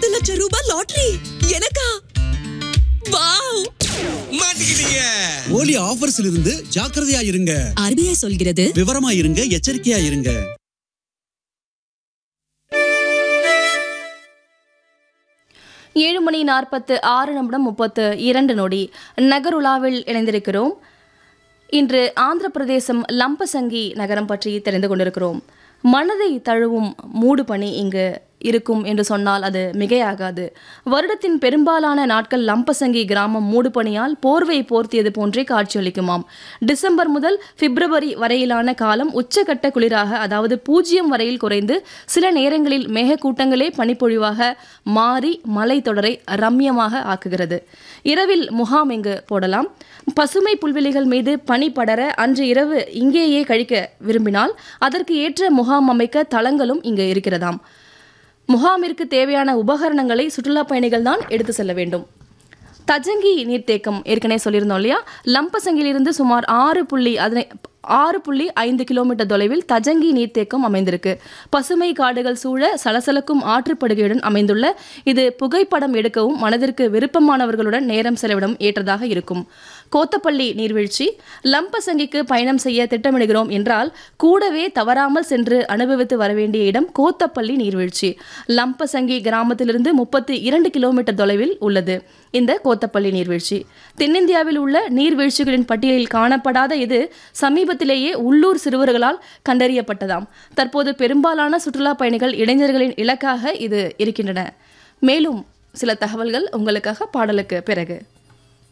பத்து லட்சம் ரூபாய் லாட்டரி எனக்கா வாவ் மாட்டிக்கிட்டீங்க ஓலி ஆஃபர்ஸ்ல இருந்து ஜாக்கிரதையா இருங்க ஆர்பிஐ சொல்கிறது விவரமா இருங்க எச்சரிக்கையா இருங்க ஏழு மணி நாற்பத்து ஆறு நிமிடம் முப்பத்து இரண்டு நொடி நகருலாவில் இணைந்திருக்கிறோம் இன்று ஆந்திர பிரதேசம் லம்பசங்கி நகரம் பற்றி தெரிந்து கொண்டிருக்கிறோம் மனதை தழுவும் மூடு பனி இங்கு இருக்கும் என்று சொன்னால் அது மிகையாகாது வருடத்தின் பெரும்பாலான நாட்கள் லம்பசங்கி கிராமம் மூடுபனியால் போர்வை போர்த்தியது போன்றே காட்சியளிக்குமாம் டிசம்பர் முதல் பிப்ரவரி வரையிலான காலம் உச்சகட்ட குளிராக அதாவது பூஜ்ஜியம் வரையில் குறைந்து சில நேரங்களில் மேகக்கூட்டங்களே பனிப்பொழிவாக மாறி மலைத்தொடரை ரம்யமாக ஆக்குகிறது இரவில் முகாம் இங்கு போடலாம் பசுமை புல்வெளிகள் மீது பனி படர அன்று இரவு இங்கேயே கழிக்க விரும்பினால் அதற்கு ஏற்ற முகாம் அமைக்க தளங்களும் இங்கு இருக்கிறதாம் முகாமிற்கு தேவையான உபகரணங்களை சுற்றுலா பயணிகள் தான் எடுத்து செல்ல வேண்டும் தஜங்கி நீர்த்தேக்கம் ஏற்கனவே சொல்லியிருந்தோம் இல்லையா லம்பசங்கிலிருந்து சுமார் ஆறு புள்ளி அதனை ஆறு புள்ளி ஐந்து கிலோமீட்டர் தொலைவில் தஜங்கி நீர்த்தேக்கம் அமைந்திருக்கு பசுமை காடுகள் சூழ சலசலக்கும் ஆற்றுப்படுகையுடன் அமைந்துள்ள இது புகைப்படம் எடுக்கவும் மனதிற்கு விருப்பமானவர்களுடன் நேரம் செலவிடவும் ஏற்றதாக இருக்கும் கோத்தப்பள்ளி நீர்வீழ்ச்சி லம்பசங்கிக்கு பயணம் செய்ய திட்டமிடுகிறோம் என்றால் கூடவே தவறாமல் சென்று அனுபவித்து வர வேண்டிய இடம் கோத்தப்பள்ளி நீர்வீழ்ச்சி லம்பசங்கி கிராமத்திலிருந்து முப்பத்தி இரண்டு கிலோமீட்டர் தொலைவில் உள்ளது இந்த கோத்தப்பள்ளி நீர்வீழ்ச்சி தென்னிந்தியாவில் உள்ள நீர்வீழ்ச்சிகளின் பட்டியலில் காணப்படாத இது சமீபத்திலேயே உள்ளூர் சிறுவர்களால் கண்டறியப்பட்டதாம் தற்போது பெரும்பாலான சுற்றுலா பயணிகள் இளைஞர்களின் இலக்காக இது இருக்கின்றன மேலும் சில தகவல்கள் உங்களுக்காக பாடலுக்கு பிறகு